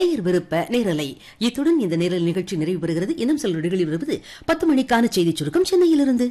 நேயர் விருப்ப நேரலை இத்துடன் இந்த நேரல் நிகழ்ச்சி நிறைவு பெறுகிறது இன்னும் சில நொடிகளில் வருவது பத்து மணிக்கான செய்திச் சுருக்கம் சென்னையிலிருந்து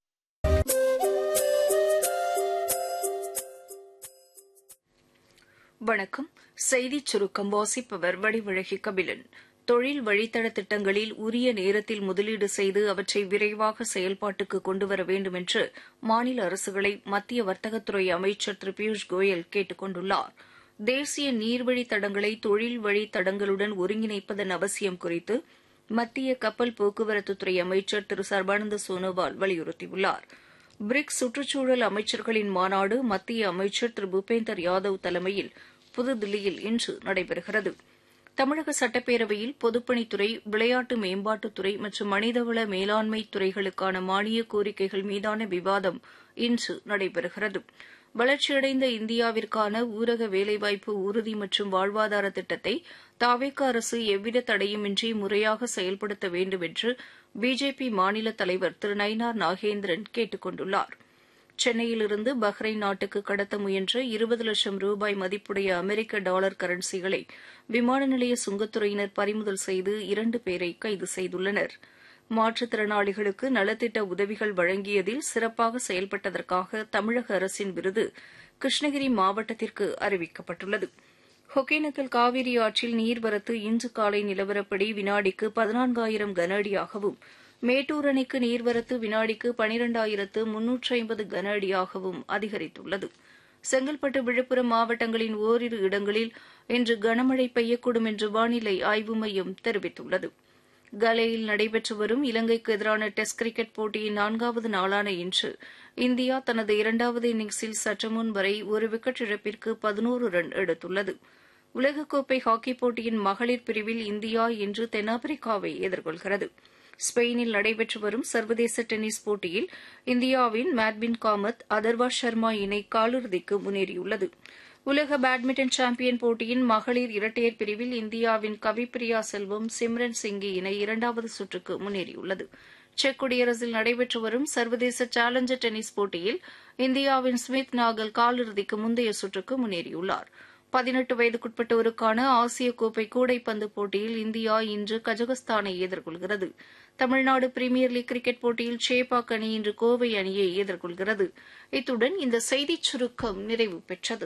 வணக்கம் செய்திச் சுருக்கம் வாசிப்பவர் வடிவழகி கபிலன் தொழில் வழித்தட திட்டங்களில் உரிய நேரத்தில் முதலீடு செய்து அவற்றை விரைவாக செயல்பாட்டுக்கு கொண்டுவர வேண்டும் என்று மாநில அரசுகளை மத்திய வர்த்தகத்துறை அமைச்சர் திரு பியூஷ் கோயல் கேட்டுக் கொண்டுள்ளார் தேசிய நீர்வழித் தடங்களை தொழில் வழித் தடங்களுடன் ஒருங்கிணைப்பதன் அவசியம் குறித்து மத்திய கப்பல் போக்குவரத்துத்துறை அமைச்சர் திரு சர்பானந்த சோனோவால் வலியுறுத்தியுள்ளார் பிரிக்ஸ் சுற்றுச்சூழல் அமைச்சர்களின் மாநாடு மத்திய அமைச்சர் திரு பூபேந்தர் யாதவ் தலைமையில் புதுதில்லியில் இன்று நடைபெறுகிறது தமிழக சட்டப்பேரவையில் பொதுப்பணித்துறை விளையாட்டு மேம்பாட்டுத்துறை மற்றும் மனிதவள மேலாண்மை துறைகளுக்கான மானிய கோரிக்கைகள் மீதான விவாதம் இன்று நடைபெறுகிறது வளர்ச்சியடைந்த இந்தியாவிற்கான ஊரக வேலைவாய்ப்பு உறுதி மற்றும் வாழ்வாதார திட்டத்தை தாவேக அரசு எவ்வித தடையுமின்றி முறையாக செயல்படுத்த வேண்டும் என்று பிஜேபி மாநில தலைவர் திரு நயினார் நாகேந்திரன் கேட்டுக் கொண்டுள்ளார் சென்னையிலிருந்து பஹ்ரைன் நாட்டுக்கு கடத்த முயன்ற இருபது லட்சம் ரூபாய் மதிப்புடைய அமெரிக்க டாலர் கரன்சிகளை விமான நிலைய சுங்கத்துறையினர் பறிமுதல் செய்து இரண்டு பேரை கைது செய்துள்ளனர் மாற்றுத்திறனாளிகளுக்கு நலத்திட்ட உதவிகள் வழங்கியதில் சிறப்பாக செயல்பட்டதற்காக தமிழக அரசின் விருது கிருஷ்ணகிரி மாவட்டத்திற்கு அறிவிக்கப்பட்டுள்ளது ஒகேனக்கல் காவிரி ஆற்றில் நீர்வரத்து இன்று காலை நிலவரப்படி வினாடிக்கு பதினான்காயிரம் கன அடியாகவும் மேட்டூர் அணைக்கு நீர்வரத்து வினாடிக்கு பனிரெண்டாயிரத்து முன்னூற்று ஐம்பது கன அடியாகவும் அதிகரித்துள்ளது செங்கல்பட்டு விழுப்புரம் மாவட்டங்களின் ஓரிரு இடங்களில் இன்று கனமழை பெய்யக்கூடும் என்று வானிலை ஆய்வு மையம் தெரிவித்துள்ளது கலேயில் நடைபெற்று வரும் இலங்கைக்கு எதிரான டெஸ்ட் கிரிக்கெட் போட்டியின் நான்காவது நாளான இன்று இந்தியா தனது இரண்டாவது இன்னிங்ஸில் சற்றுமுன் வரை ஒரு விக்கெட் இழப்பிற்கு பதினோரு ரன் எடுத்துள்ளது உலகக்கோப்பை ஹாக்கிப் போட்டியின் மகளிர் பிரிவில் இந்தியா இன்று தென்னாப்பிரிக்காவை எதிர்கொள்கிறது ஸ்பெயினில் நடைபெற்று வரும் சர்வதேச டென்னிஸ் போட்டியில் இந்தியாவின் மேட்பின் காமத் அதர்வா சர்மா இணை காலிறுதிக்கு முன்னேறியுள்ளது உலக பேட்மிண்டன் சாம்பியன் போட்டியின் மகளிர் இரட்டையர் பிரிவில் இந்தியாவின் கவிப்பிரியா செல்வம் சிம்ரன் சிங்கி இணை இரண்டாவது சுற்றுக்கு முன்னேறியுள்ளது செக் குடியரசில் நடைபெற்று வரும் சர்வதேச சேலஞ்சர் டென்னிஸ் போட்டியில் இந்தியாவின் ஸ்மித் நாகல் காலிறுதிக்கு முந்தைய சுற்றுக்கு முன்னேறியுள்ளார் பதினெட்டு வயதுக்குட்பட்டோருக்கான ஆசிய கோப்பை கூடைப்பந்து போட்டியில் இந்தியா இன்று கஜகஸ்தானை எதிர்கொள்கிறது தமிழ்நாடு பிரீமியர் லீக் கிரிக்கெட் போட்டியில் சேப்பாக் அணி இன்று கோவை அணியை எதிர்கொள்கிறது இத்துடன் இந்த செய்திச் சுருக்கம் நிறைவு பெற்றது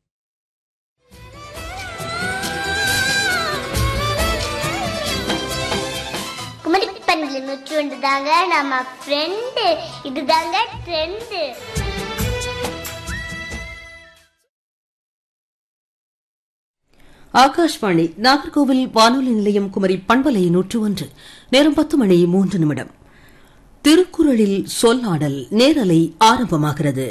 குமரி பண்புல நூற்றி ஒன்று தாங்க நம்ம ஃப்ரெண்டு இதுதாங்க ட்ரெண்டு ஆகாஷ்வாணி நாகர்கோவில் வானொலி நிலையம் குமரி பண்பலை நூற்று ஒன்று நேரம் பத்து மணி மூன்று நிமிடம் திருக்குறளில் சொல்லாடல் நேரலை ஆரம்பமாகிறது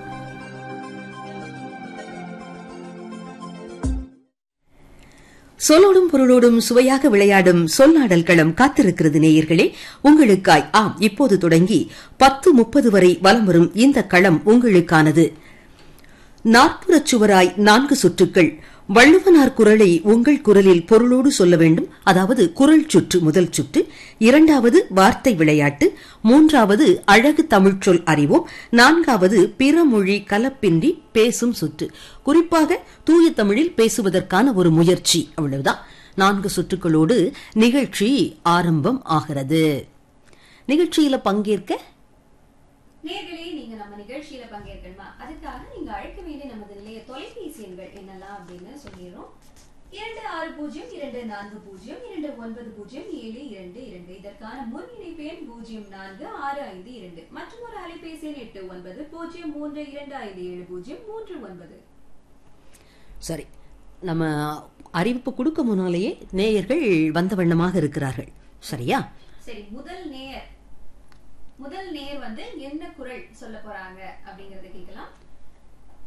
சொல்லோடும் பொருளோடும் சுவையாக விளையாடும் சொல்லாடல் களம் காத்திருக்கிறது நேயர்களே உங்களுக்காய் ஆம் இப்போது தொடங்கி பத்து முப்பது வரை வலம் வரும் இந்த களம் உங்களுக்கானது நாற்புறச் சுவராய் நான்கு சுற்றுக்கள் வள்ளுவனார் குரலை உங்கள் குரலில் பொருளோடு சொல்ல வேண்டும் அதாவது குரல் சுற்று முதல் சுற்று இரண்டாவது வார்த்தை விளையாட்டு மூன்றாவது அழகு தமிழ்ச் சொல் அறிவோம் நான்காவது பிற மொழி கலப்பின்றி பேசும் சுற்று குறிப்பாக தூய தமிழில் பேசுவதற்கான ஒரு முயற்சி அவ்வளவுதான் நான்கு சுற்றுகளோடு நிகழ்ச்சி ஆரம்பம் ஆகிறது நிகழ்ச்சியில பங்கேற்க நேர்களே நீங்க நம்ம நிகழ்ச்சியில பங்கேற்கணுமா அதுக்காக நீங்க அழைக்க வேண்டிய நமது நிலைய தொலைபேசி எண்கள் என்னெல்லாம் அப்படின்னு சொல்லிடுறோம் இரண்டு ஆறு பூஜ்ஜியம் இரண்டு நான்கு பூஜ்ஜியம் இரண்டு ஒன்பது பூஜ்ஜியம் ஏழு இரண்டு இரண்டு இதற்கான முன் இணைப்பு எண் பூஜ்ஜியம் நான்கு ஆறு ஐந்து இரண்டு மற்றும் ஒரு அலைபேசி எண் எட்டு ஒன்பது பூஜ்ஜியம் மூன்று இரண்டு ஐந்து ஏழு பூஜ்ஜியம் மூன்று ஒன்பது சரி நம்ம அறிவிப்பு கொடுக்க முன்னாலேயே நேயர்கள் வந்த வண்ணமாக இருக்கிறார்கள் சரியா சரி முதல் நேர் முதல் நேர் வந்து என்ன குரல் சொல்ல போறாங்க அப்படிங்கறத கேட்கலாம்